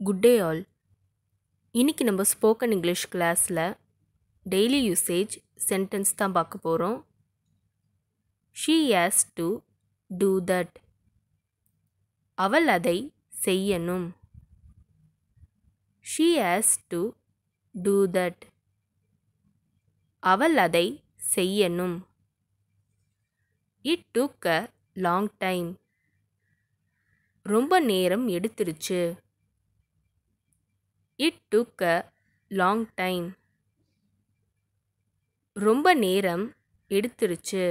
good day all இன்னைக்கு நம்ம spoken English கிளாஸில் டெய்லி யூசேஜ் சென்டென்ஸ் தான் பார்க்க போகிறோம் she has to do that அவள் அதை செய்யணும் she has to do that அவள் அதை செய்யணும் it took a long time ரொம்ப நேரம் எடுத்துருச்சு it took a long time ரொம்ப நேரம் எடுத்துருச்சு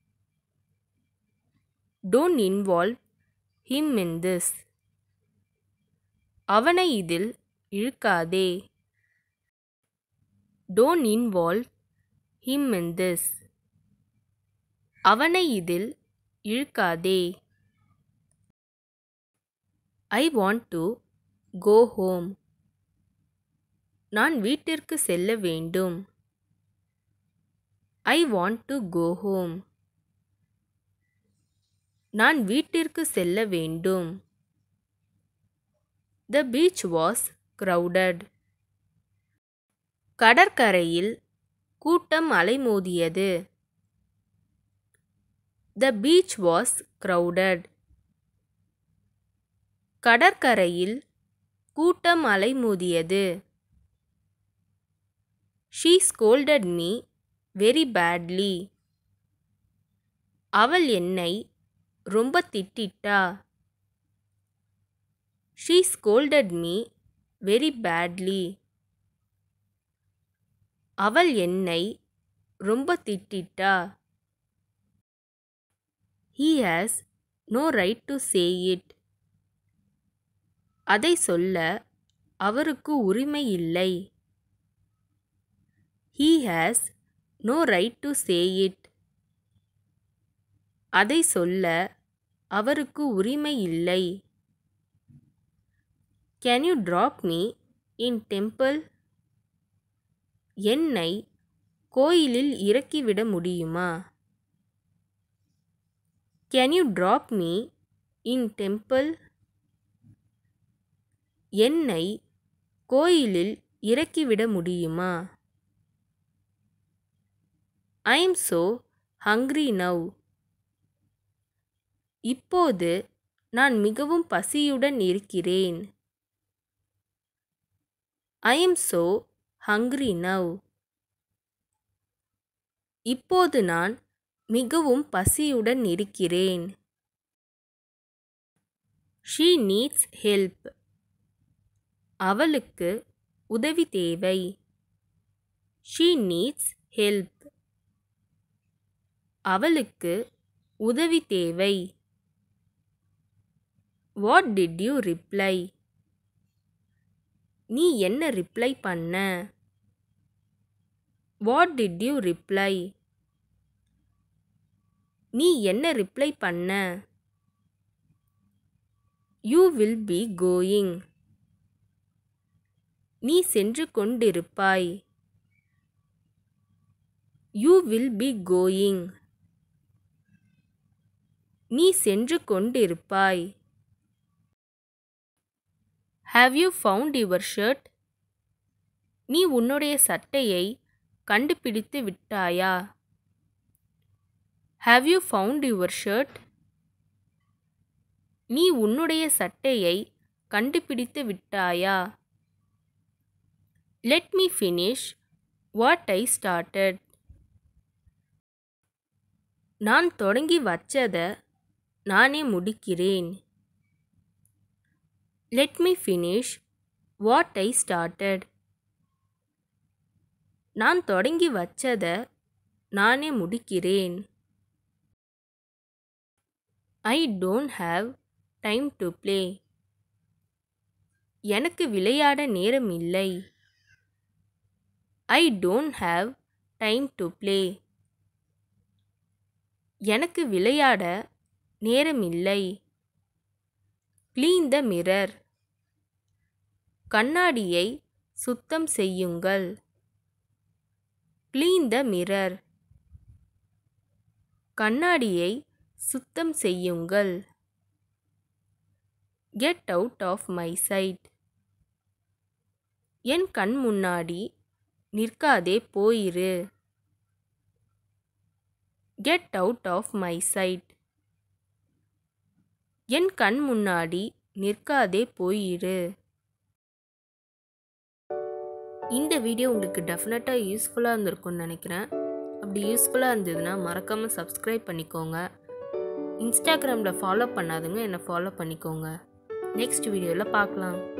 don't involve him in this அவனை இதில் இழுக்காதே don't involve him in this அவனை இதில் இழுக்காதே I want to go home நான் வீட்டிற்கு செல்ல வேண்டும் ஐ வாண்ட் டு கோ ஹோம் நான் வீட்டிற்கு செல்ல வேண்டும் த பீச் வாஸ் crowded கடற்கரையில் கூட்டம் அலைமோதியது த பீச் வாஸ் crowded கடற்கரையில் கூட்டம் அலைமோதியது she scolded me very badly அவள் என்னை ரொம்ப திட்டிட்டா she scolded me very badly அவள் என்னை ரொம்ப திட்டிட்டா he has no right to say it அதை சொல்ல அவருக்கு உரிமை இல்லை he has no right to say it அதை சொல்ல அவருக்கு உரிமை இல்லை can you drop me in temple என்னை கோயிலில் இறக்கிவிட முடியுமா can you drop me in temple என்னை கோயிலில் இறக்கிவிட முடியுமா I am so hungry now இப்போது நான் மிகவும் பசியுடன் இருக்கிறேன் I am so hungry now இப்போது நான் மிகவும் பசியுடன் இருக்கிறேன் ஷீ நீட்ஸ் ஹெல்ப் அவளுக்கு உதவி தேவை ஷீ நீட்ஸ் ஹெல்ப் அவளுக்கு உதவி தேவை வாட் டிட் யூ ரிப்ளை நீ என்ன ரிப்ளை பண்ண வாட் டிட் யூ ரிப்ளை நீ என்ன ரிப்ளை பண்ண யூ வில் பி கோயிங் நீ சென்று கொண்டிருப்பாய் யூ வில் பி கோயிங் நீ சென்று கொண்டிருப்பாய் have you found your shirt நீ உன்னுடைய சட்டையை கண்டுபிடித்து விட்டாயா have you found your shirt நீ உன்னுடைய சட்டையை கண்டுபிடித்து விட்டாயா let me finish what I started நான் தொடங்கி வச்சதை நானே முடிக்கிறேன் let me finish what I started நான் தொடங்கி வச்சதை நானே முடிக்கிறேன் I don't have time to play எனக்கு விளையாட நேரம் இல்லை I don't have time to play எனக்கு விளையாட நேரம் இல்லை க்ளீன் த மிரர் கண்ணாடியை சுத்தம் செய்யுங்கள் க்ளீன் த மிரர் கண்ணாடியை சுத்தம் செய்யுங்கள் get out of my sight என் கண் முன்னாடி நிற்காதே போயிரு get out of my sight என் கண் முன்னாடி நிற்காதே போயிரு இந்த வீடியோ உங்களுக்கு டெஃபினட்டாக யூஸ்ஃபுல்லாக இருந்திருக்கும்னு நினைக்கிறேன் அப்படி யூஸ்ஃபுல்லாக இருந்ததுன்னா மறக்காமல் சப்ஸ்கிரைப் பண்ணிக்கோங்க இன்ஸ்டாகிராமில் ஃபாலோ பண்ணாதுங்க என்னை ஃபாலோ பண்ணிக்கோங்க நெக்ஸ்ட் வீடியோவில் பார்க்கலாம்